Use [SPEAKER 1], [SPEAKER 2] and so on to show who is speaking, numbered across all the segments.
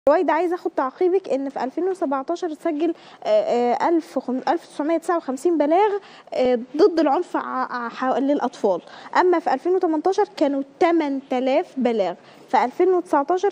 [SPEAKER 1] رويدا عايزه اخد تعقيبك ان في 2017 اتسجل آه، آه، 1000 وخم- 1959 بلاغ آه، ضد العنف ع- ع- للاطفال اما في 2018 كانوا 8000 بلاغ في 2019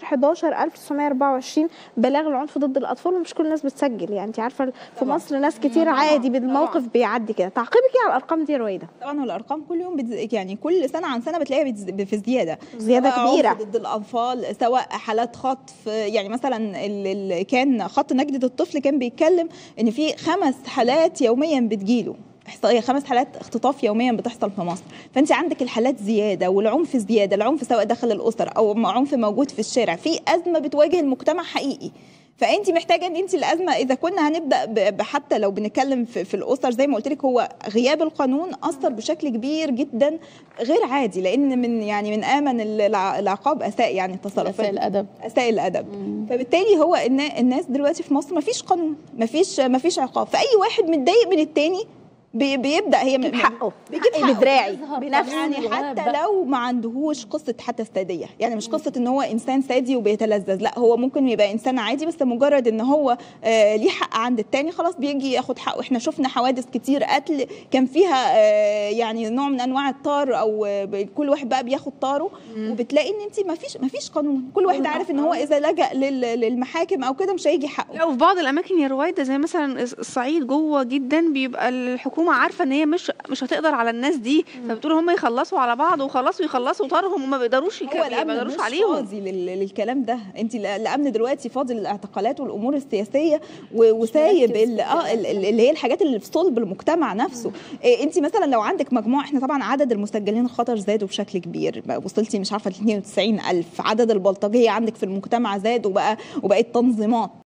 [SPEAKER 1] 11924 بلاغ العنف ضد الاطفال ومش كل الناس بتسجل يعني انت عارفه في
[SPEAKER 2] طبعاً.
[SPEAKER 1] مصر ناس كتير
[SPEAKER 2] طبعاً.
[SPEAKER 1] عادي بالموقف
[SPEAKER 2] طبعاً.
[SPEAKER 1] بيعدي كده تعقيبك ايه على الارقام دي يا رويدا
[SPEAKER 2] طبعا والارقام كل يوم بتز... يعني كل سنه عن سنه بتلاقيها بتز... في زياده
[SPEAKER 1] زياده
[SPEAKER 2] سواء
[SPEAKER 1] كبيره
[SPEAKER 2] عنف ضد الاطفال سواء حالات خطف يعني مثلا اللي كان خط نجدة الطفل كان بيتكلم ان في خمس حالات يوميا بتجيله احصائيه خمس حالات اختطاف يوميا بتحصل في مصر فانت عندك الحالات زياده والعنف زياده العنف سواء داخل الاسر او عنف موجود في الشارع في ازمه بتواجه المجتمع حقيقي فانت محتاجه ان انت الازمه اذا كنا هنبدا ب- ب- حتى لو بنتكلم في, في الاسر زي ما قلت لك هو غياب القانون اثر بشكل كبير جدا غير عادي لان من يعني من امن الع- العقاب اساء يعني التصرفات
[SPEAKER 3] اساء الادب
[SPEAKER 2] اساء الادب فبالتالي هو ان الناس دلوقتي في مصر ما فيش قانون ما فيش ما فيش عقاب فاي واحد متضايق من التاني بي- بيبدا هي
[SPEAKER 1] بيجيب حقه
[SPEAKER 2] بيجيب
[SPEAKER 1] حقي
[SPEAKER 2] حقه.
[SPEAKER 1] بدراعي
[SPEAKER 3] يظهر
[SPEAKER 1] بنفسي
[SPEAKER 2] يعني
[SPEAKER 3] الغاب
[SPEAKER 2] حتى
[SPEAKER 3] بقى.
[SPEAKER 2] لو ما عندهوش قصه حتى الساديه يعني مش قصه ان هو انسان سادي وبيتلذذ لا هو ممكن يبقى انسان عادي بس مجرد ان هو آه ليه حق عند التاني خلاص بيجي ياخد حقه احنا شفنا حوادث كتير قتل كان فيها آه يعني نوع من انواع الطار او آه ب- كل واحد بقى بياخد طاره وبتلاقي ان انت ما فيش ما فيش قانون كل واحد عارف ان هو اذا لجأ لل- للمحاكم او كده مش هيجي حقه
[SPEAKER 4] لا وفي بعض الاماكن يا رويدا زي مثلا الصعيد جوه جدا بيبقى الحكومه عارفه ان هي مش مش هتقدر على الناس دي فبتقول هم يخلصوا على بعض وخلاص ويخلصوا طارهم وما بيقدروش يك-
[SPEAKER 2] هو
[SPEAKER 4] ما
[SPEAKER 2] الامن
[SPEAKER 4] يقدروش
[SPEAKER 2] مش
[SPEAKER 4] عليهم
[SPEAKER 2] فاضي لل- للكلام ده انت ال- الامن دلوقتي فاضي للاعتقالات والامور السياسيه و- وسايب
[SPEAKER 3] مركز
[SPEAKER 2] ال- اه ال- ال- اللي هي الحاجات اللي في صلب المجتمع نفسه إيه انت مثلا لو عندك مجموعه احنا طبعا عدد المسجلين الخطر زادوا بشكل كبير بقى وصلتي مش عارفه ل 92000 عدد البلطجيه عندك في المجتمع زاد وبقى وبقت تنظيمات